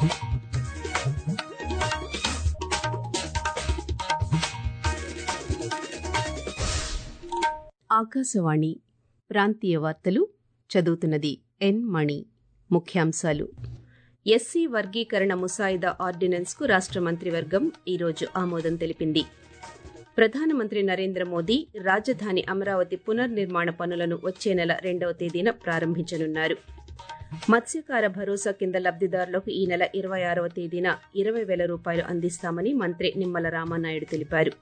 ఆకాశవాణి ప్రాంతీయ వార్తలు చదువుతున్నది ఎన్ మణి ముఖ్యాంశాలు ఎస్సీ వర్గీకరణ ముసాయిదా ఆర్డినెన్స్కు రాష్ట మంత్రివర్గం ఈరోజు ఆమోదం తెలిపింది ప్రధానమంత్రి నరేంద్ర మోదీ రాజధాని అమరావతి పునర్నిర్మాణ పనులను వచ్చే నెల రెండవ తేదీన ప్రారంభించనున్నారు మత్స్యకార భరోసా కింద లబ్దిదారులకు ఈ నెల ఇరవై ఆరవ తేదీన ఇరవై వేల రూపాయలు అందిస్తామని మంత్రి నిమ్మల రామానాయుడు తెలిపారు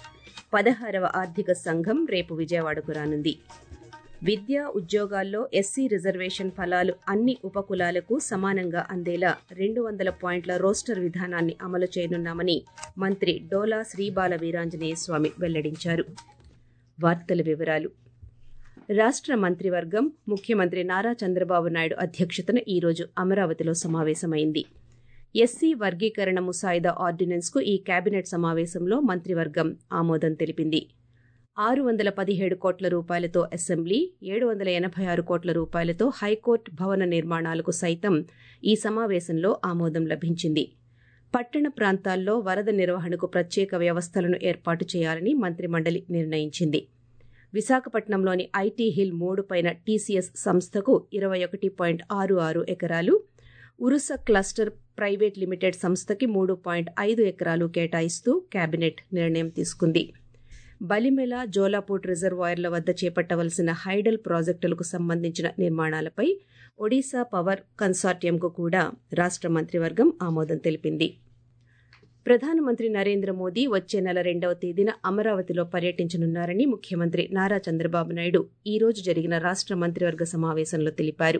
పదహారవ ఆర్థిక సంఘం రేపు విజయవాడకు రానుంది విద్యా ఉద్యోగాల్లో ఎస్సీ రిజర్వేషన్ ఫలాలు అన్ని ఉపకులాలకు సమానంగా అందేలా రెండు వందల పాయింట్ల రోస్టర్ విధానాన్ని అమలు చేయనున్నామని మంత్రి డోలా శ్రీబాల వీరాంజనేయ స్వామి వెల్లడించారు వార్తల వివరాలు రాష్ట్ర మంత్రివర్గం ముఖ్యమంత్రి నారా చంద్రబాబు నాయుడు అధ్యక్షతన ఈరోజు అమరావతిలో సమావేశమైంది ఎస్సీ వర్గీకరణ ముసాయిదా ఆర్డినెన్స్కు ఈ కేబినెట్ సమావేశంలో మంత్రివర్గం ఆమోదం తెలిపింది ఆరు వందల పదిహేడు కోట్ల రూపాయలతో అసెంబ్లీ ఏడు వందల ఎనభై ఆరు కోట్ల రూపాయలతో హైకోర్టు భవన నిర్మాణాలకు సైతం ఈ సమావేశంలో ఆమోదం లభించింది పట్టణ ప్రాంతాల్లో వరద నిర్వహణకు ప్రత్యేక వ్యవస్థలను ఏర్పాటు చేయాలని మంత్రిమండలి నిర్ణయించింది విశాఖపట్నంలోని ఐటీ హిల్ మూడు పైన టీసీఎస్ సంస్థకు ఇరవై ఒకటి పాయింట్ ఆరు ఆరు ఎకరాలు ఉరుస క్లస్టర్ ప్రైవేట్ లిమిటెడ్ సంస్థకి మూడు పాయింట్ ఐదు ఎకరాలు కేటాయిస్తూ కేబినెట్ నిర్ణయం తీసుకుంది బలిమెల జోలాపూట్ రిజర్వాయర్ల వద్ద చేపట్టవలసిన హైడల్ ప్రాజెక్టులకు సంబంధించిన నిర్మాణాలపై ఒడిశా పవర్ కన్సార్టియంకు కూడా రాష్ట మంత్రివర్గం ఆమోదం తెలిపింది ప్రధానమంత్రి నరేంద్ర మోదీ వచ్చే నెల రెండవ తేదీన అమరావతిలో పర్యటించనున్నారని ముఖ్యమంత్రి నారా చంద్రబాబు నాయుడు ఈ రోజు జరిగిన రాష్ట మంత్రివర్గ సమావేశంలో తెలిపారు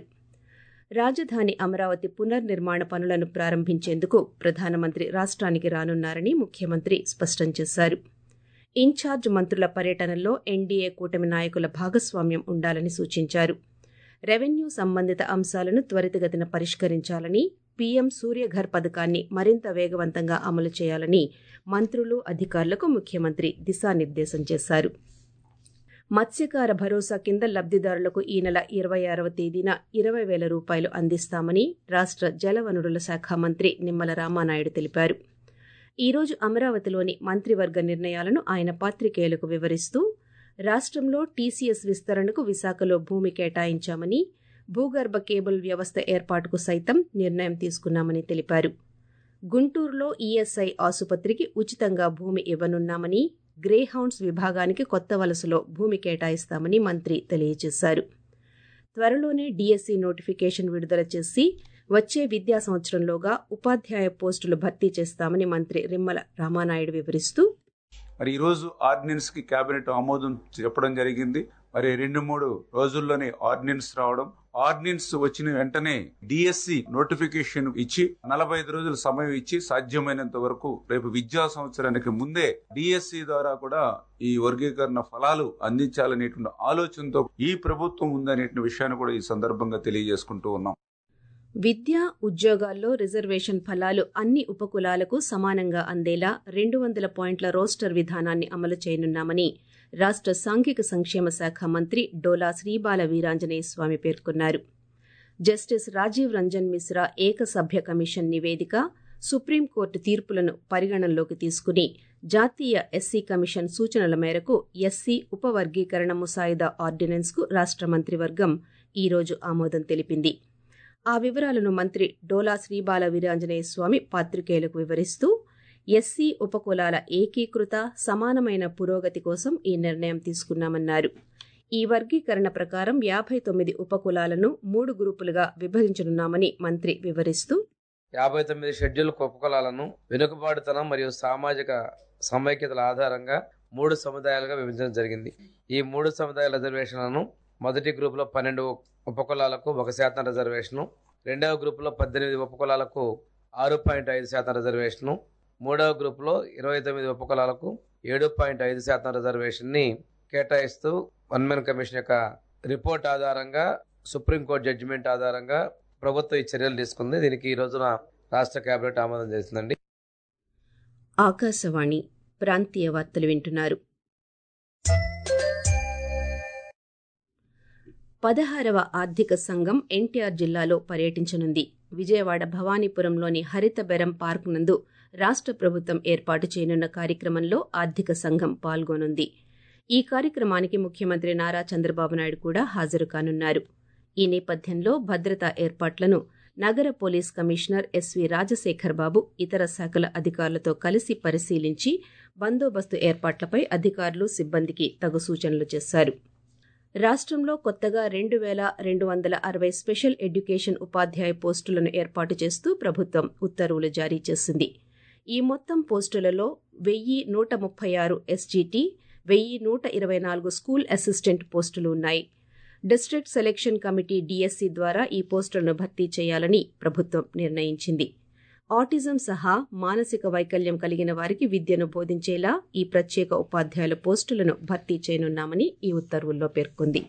రాజధాని అమరావతి పునర్నిర్మాణ పనులను ప్రారంభించేందుకు ప్రధానమంత్రి రాష్ట్రానికి రానున్నారని ముఖ్యమంత్రి స్పష్టం చేశారు ఇన్ఛార్జ్ మంత్రుల పర్యటనలో ఎన్డీఏ కూటమి నాయకుల భాగస్వామ్యం ఉండాలని సూచించారు రెవెన్యూ సంబంధిత అంశాలను త్వరితగతిన పరిష్కరించాలని పీఎం సూర్యఘర్ పథకాన్ని మరింత వేగవంతంగా అమలు చేయాలని మంత్రులు అధికారులకు ముఖ్యమంత్రి దిశానిర్దేశం చేశారు మత్స్యకార భరోసా కింద లబ్దిదారులకు ఈ నెల ఇరవై ఆరవ తేదీన ఇరవై వేల రూపాయలు అందిస్తామని రాష్ట జలవనరుల శాఖ మంత్రి నిమ్మల రామానాయుడు తెలిపారు ఈ రోజు అమరావతిలోని మంత్రివర్గ నిర్ణయాలను ఆయన పాత్రికేయులకు వివరిస్తూ రాష్ట్రంలో టీసీఎస్ విస్తరణకు విశాఖలో భూమి కేటాయించామని భూగర్భ కేబుల్ వ్యవస్థ ఏర్పాటుకు సైతం నిర్ణయం తీసుకున్నామని తెలిపారు గుంటూరులో ఈఎస్ఐ ఆసుపత్రికి ఉచితంగా భూమి ఇవ్వనున్నామని గ్రేహౌండ్స్ విభాగానికి కొత్త వలసలో భూమి కేటాయిస్తామని మంత్రి తెలియజేశారు త్వరలోనే డీఎస్సీ నోటిఫికేషన్ విడుదల చేసి వచ్చే విద్యా సంవత్సరంలోగా ఉపాధ్యాయ పోస్టులు భర్తీ చేస్తామని మంత్రి రిమ్మల రామానాయుడు వివరిస్తూ మరి ఈ రోజు ఆర్డినెన్స్ కి కేబినెట్ ఆమోదం చెప్పడం జరిగింది మరి రెండు మూడు రోజుల్లోనే ఆర్డినెన్స్ రావడం ఆర్డినెన్స్ వచ్చిన వెంటనే డిఎస్సి నోటిఫికేషన్ ఇచ్చి నలభై ఐదు రోజుల సమయం ఇచ్చి సాధ్యమైనంత వరకు రేపు విద్యా సంవత్సరానికి ముందే డిఎస్సి ద్వారా కూడా ఈ వర్గీకరణ ఫలాలు అందించాలనేటువంటి ఆలోచనతో ఈ ప్రభుత్వం ఉందనే విషయాన్ని కూడా ఈ సందర్భంగా తెలియజేసుకుంటూ ఉన్నాం విద్యా ఉద్యోగాల్లో రిజర్వేషన్ ఫలాలు అన్ని ఉపకులాలకు సమానంగా అందేలా రెండు వందల పాయింట్ల రోస్టర్ విధానాన్ని అమలు చేయనున్నామని రాష్ట సాంఘిక సంక్షేమ శాఖ మంత్రి డోలా శ్రీబాల వీరాంజనేయ స్వామి పేర్కొన్నారు జస్టిస్ రాజీవ్ రంజన్ మిశ్రా ఏకసభ్య కమిషన్ నివేదిక సుప్రీంకోర్టు తీర్పులను పరిగణనలోకి తీసుకుని జాతీయ ఎస్సీ కమిషన్ సూచనల మేరకు ఎస్సీ ఉపవర్గీకరణ ముసాయిదా ఆర్డినెన్స్కు రాష్ట మంత్రివర్గం ఈ రోజు ఆమోదం తెలిపింది ఆ వివరాలను మంత్రి డోలా శ్రీబాల వీరాంజనేయ స్వామి పాత్రికేయులకు వివరిస్తూ ఎస్సీ ఉపకులాల ఏకీకృత సమానమైన పురోగతి కోసం ఈ నిర్ణయం తీసుకున్నామన్నారు ఈ వర్గీకరణ ప్రకారం యాభై తొమ్మిది ఉపకులాలను మూడు గ్రూపులుగా విభజించనున్నామని మంత్రి వివరిస్తూ యాభై తొమ్మిది షెడ్యూల్ ఉపకులాలను వెనుకబాటుతనం మరియు సామాజిక సమైక్యతల ఆధారంగా మూడు సముదాయాలుగా విభజించడం జరిగింది ఈ మూడు సముదాయాల రిజర్వేషన్లను మొదటి గ్రూపులో పన్నెండు ఉపకులాలకు ఒక శాతం రిజర్వేషను రెండవ గ్రూపులో పద్దెనిమిది ఉపకులాలకు ఆరు పాయింట్ ఐదు శాతం రిజర్వేషను మూడవ గ్రూపులో ఇరవై తొమ్మిది ఉపకులాలకు ఏడు పాయింట్ ఐదు శాతం రిజర్వేషన్ని కేటాయిస్తూ వన్ మెన్ కమిషన్ యొక్క రిపోర్ట్ ఆధారంగా సుప్రీంకోర్టు జడ్జిమెంట్ ఆధారంగా ప్రభుత్వం ఈ చర్యలు తీసుకుంది దీనికి ఈ రోజున రాష్ట్ర కేబినెట్ ఆమోదం చేసిందండి ఆకాశవాణి ప్రాంతీయ వార్తలు వింటున్నారు పదహారవ ఆర్థిక సంఘం ఎన్టీఆర్ జిల్లాలో పర్యటించనుంది విజయవాడ భవానీపురంలోని హరిత బెరం పార్క్ నందు రాష్ట్ర ప్రభుత్వం ఏర్పాటు చేయనున్న కార్యక్రమంలో ఆర్థిక సంఘం పాల్గొనుంది ఈ కార్యక్రమానికి ముఖ్యమంత్రి నారా చంద్రబాబు నాయుడు కూడా హాజరు కానున్నారు ఈ నేపథ్యంలో భద్రతా ఏర్పాట్లను నగర police commissioner SV Rajasekhar Babu ఇతర శాఖల అధికారులతో కలిసి పరిశీలించి బందోబస్తు ఏర్పాట్లపై అధికారులు సిబ్బందికి తగు సూచనలు చేశారు రాష్ట్రంలో కొత్తగా రెండు వేల రెండు వందల అరవై స్పెషల్ ఎడ్యుకేషన్ ఉపాధ్యాయ పోస్టులను ఏర్పాటు చేస్తూ ప్రభుత్వం ఉత్తర్వులు జారీ చేసింది ఈ మొత్తం పోస్టులలో వెయ్యి నూట ముప్పై ఆరు ఎస్జీటీ వెయ్యి నూట ఇరవై నాలుగు స్కూల్ అసిస్టెంట్ పోస్టులు ఉన్నాయి డిస్ట్రిక్ట్ సెలెక్షన్ కమిటీ డిఎస్సి ద్వారా ఈ పోస్టులను భర్తీ చేయాలని ప్రభుత్వం నిర్ణయించింది ఆటిజం సహా మానసిక వైకల్యం కలిగిన వారికి విద్యను బోధించేలా ఈ ప్రత్యేక ఉపాధ్యాయుల పోస్టులను భర్తీ చేయనున్నామని ఈ ఉత్తర్వుల్లో పేర్కొంది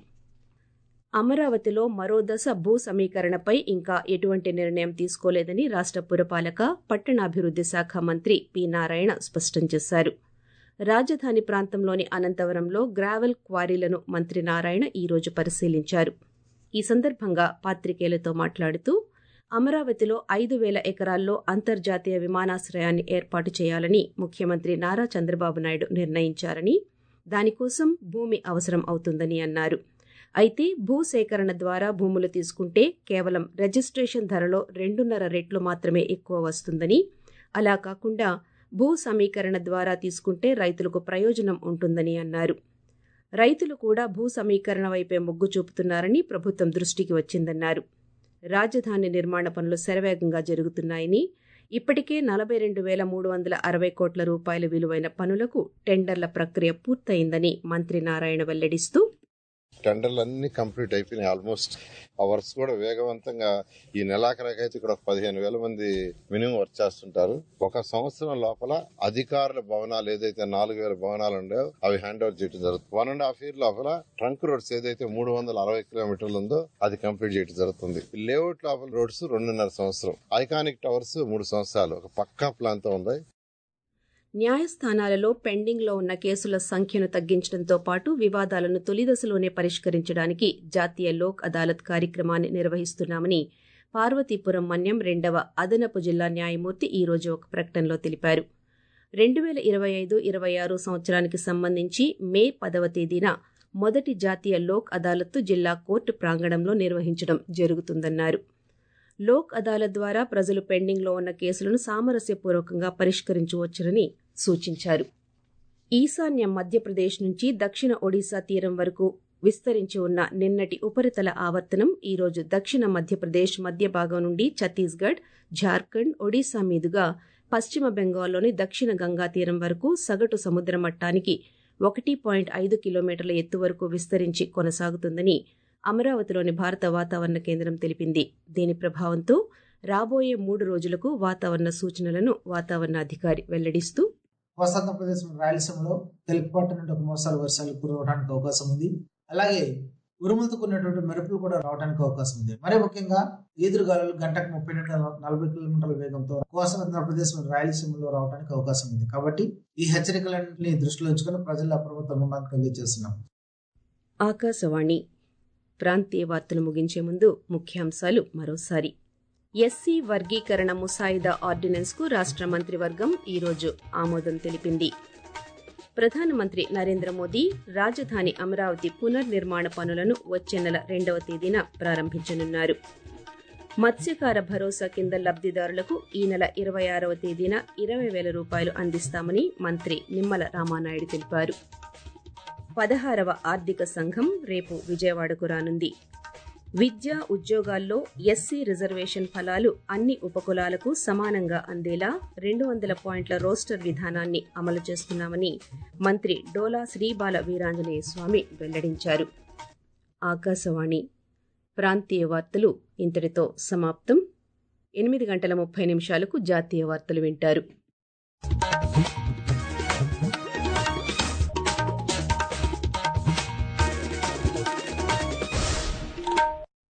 అమరావతిలో మరో దశ భూ సమీకరణపై ఇంకా ఎటువంటి నిర్ణయం తీసుకోలేదని రాష్ట్ర పురపాలక పట్టణాభివృద్ది శాఖ మంత్రి పి నారాయణ స్పష్టం చేశారు రాజధాని ప్రాంతంలోని అనంతవరంలో గ్రావెల్ క్వారీలను మంత్రి నారాయణ ఈరోజు పరిశీలించారు ఈ సందర్భంగా పాత్రికేయులతో మాట్లాడుతూ అమరావతిలో ఐదు వేల ఎకరాల్లో అంతర్జాతీయ విమానాశ్రయాన్ని ఏర్పాటు చేయాలని ముఖ్యమంత్రి నారా చంద్రబాబు నాయుడు నిర్ణయించారని దానికోసం భూమి అవసరం అవుతుందని అన్నారు అయితే భూ సేకరణ ద్వారా భూములు తీసుకుంటే కేవలం రిజిస్ట్రేషన్ ధరలో రెండున్నర రెట్లు మాత్రమే ఎక్కువ వస్తుందని అలా కాకుండా భూ సమీకరణ ద్వారా తీసుకుంటే రైతులకు ప్రయోజనం ఉంటుందని అన్నారు రైతులు కూడా భూ సమీకరణ వైపే మొగ్గు చూపుతున్నారని ప్రభుత్వం దృష్టికి వచ్చిందన్నారు రాజధాని నిర్మాణ పనులు శరవేగంగా జరుగుతున్నాయని ఇప్పటికే నలభై రెండు వేల మూడు వందల అరవై కోట్ల రూపాయల విలువైన పనులకు టెండర్ల ప్రక్రియ పూర్తయిందని మంత్రి నారాయణ వెల్లడిస్తూ టెండర్లు అన్ని కంప్లీట్ అయిపోయినాయి ఆల్మోస్ట్ ఆ వర్క్స్ కూడా వేగవంతంగా ఈ నెలాఖరికైతే ఇక్కడ ఒక పదిహేను వేల మంది మినిమం వర్క్ చేస్తుంటారు ఒక సంవత్సరం లోపల అధికారుల భవనాలు ఏదైతే నాలుగు వేల భవనాలు ఉండేవో అవి హ్యాండ్ ఓవర్ చేయడం జరుగుతుంది వన్ అండ్ హాఫ్ ఇయర్ లోపల ట్రంక్ రోడ్స్ ఏదైతే మూడు వందల అరవై కిలోమీటర్లు ఉందో అది కంప్లీట్ చేయడం జరుగుతుంది లేఅవుట్ లోపల రోడ్స్ రెండున్నర సంవత్సరం ఐకానిక్ టవర్స్ మూడు సంవత్సరాలు ఒక పక్కా ప్లాన్ తో ఉంది న్యాయస్థానాలలో పెండింగ్లో ఉన్న కేసుల సంఖ్యను తగ్గించడంతో పాటు వివాదాలను తొలిదశలోనే పరిష్కరించడానికి జాతీయ లోక్ అదాలత్ కార్యక్రమాన్ని నిర్వహిస్తున్నామని పార్వతీపురం మన్యం రెండవ అదనపు జిల్లా న్యాయమూర్తి ఈ రోజు ఒక ప్రకటనలో తెలిపారు రెండు వేల ఇరవై ఐదు ఇరవై ఆరు సంవత్సరానికి సంబంధించి మే పదవ తేదీన మొదటి జాతీయ లోక్ అదాలత్తు జిల్లా కోర్టు ప్రాంగణంలో నిర్వహించడం జరుగుతుందన్నారు లోక్ అదాలత్ ద్వారా ప్రజలు పెండింగ్లో ఉన్న కేసులను సామరస్యపూర్వకంగా పరిష్కరించవచ్చునని సూచించారు ఈశాన్య మధ్యప్రదేశ్ నుంచి దక్షిణ ఒడిశా తీరం వరకు విస్తరించి ఉన్న నిన్నటి ఉపరితల ఆవర్తనం ఈరోజు దక్షిణ మధ్యప్రదేశ్ మధ్య భాగం నుండి ఛత్తీస్గఢ్ జార్ఖండ్ ఒడిశా మీదుగా పశ్చిమ బెంగాల్లోని దక్షిణ గంగా తీరం వరకు సగటు సముద్ర మట్టానికి ఒకటి పాయింట్ ఐదు కిలోమీటర్ల ఎత్తు వరకు విస్తరించి కొనసాగుతుందని అమరావతిలోని భారత వాతావరణ కేంద్రం తెలిపింది దీని ప్రభావంతో రాబోయే మూడు రోజులకు వాతావరణ సూచనలను వాతావరణ అధికారి వెల్లడిస్తూ కోస్తాంధ్రప్రదేశ్ రాయలసీమలో తేలికపాటి నుండి ఒక మోసాలు వర్షాలు కురవడానికి అవకాశం ఉంది అలాగే ఉరుములతో కూడినటువంటి మెరుపులు కూడా రావడానికి అవకాశం ఉంది మరి ముఖ్యంగా ఈదురుగాలులు గంటకు ముప్పై నుండి నలభై కిలోమీటర్ల వేగంతో కోస్తాంధ్రప్రదేశ్ రాయలసీమలో రావడానికి అవకాశం ఉంది కాబట్టి ఈ హెచ్చరికలన్నింటినీ దృష్టిలో ఉంచుకొని ప్రజలు అప్రమత్తంగా ఉండడానికి తెలియజేస్తున్నాం ఆకాశవాణి ప్రాంతీయ వార్తలు ముగించే ముందు ముఖ్యాంశాలు మరోసారి ఎస్సీ వర్గీకరణ ముసాయిదా ఆర్డినెన్స్కు రాష్ట్ర మంత్రివర్గం ఈరోజు ఆమోదం తెలిపింది ప్రధానమంత్రి నరేంద్ర మోదీ రాజధాని అమరావతి పునర్నిర్మాణ పనులను వచ్చే నెల రెండవ తేదీన ప్రారంభించనున్నారు మత్స్యకార భరోసా కింద లబ్దిదారులకు ఈ నెల ఇరవై ఆరవ తేదీన ఇరవై వేల రూపాయలు అందిస్తామని మంత్రి నిమ్మల రామానాయుడు తెలిపారు పదహారవ ఆర్థిక సంఘం రేపు విజయవాడకు రానుంది విద్య ఉద్యోగాల్లో ఎస్సీ రిజర్వేషన్ ఫలాలు అన్ని ఉపకులాలకు సమానంగా అందేలా రెండు వందల పాయింట్ల రోస్టర్ విధానాన్ని అమలు చేస్తున్నామని మంత్రి డోలా శ్రీబాల వీరాంజనేయ స్వామి వెల్లడించారు ఆకాశవాణి ప్రాంతీయ వార్తలు ఇంతటితో సమాప్తం ఎనిమిది గంటల ముప్పై నిమిషాలకు జాతీయ వార్తలు వింటారు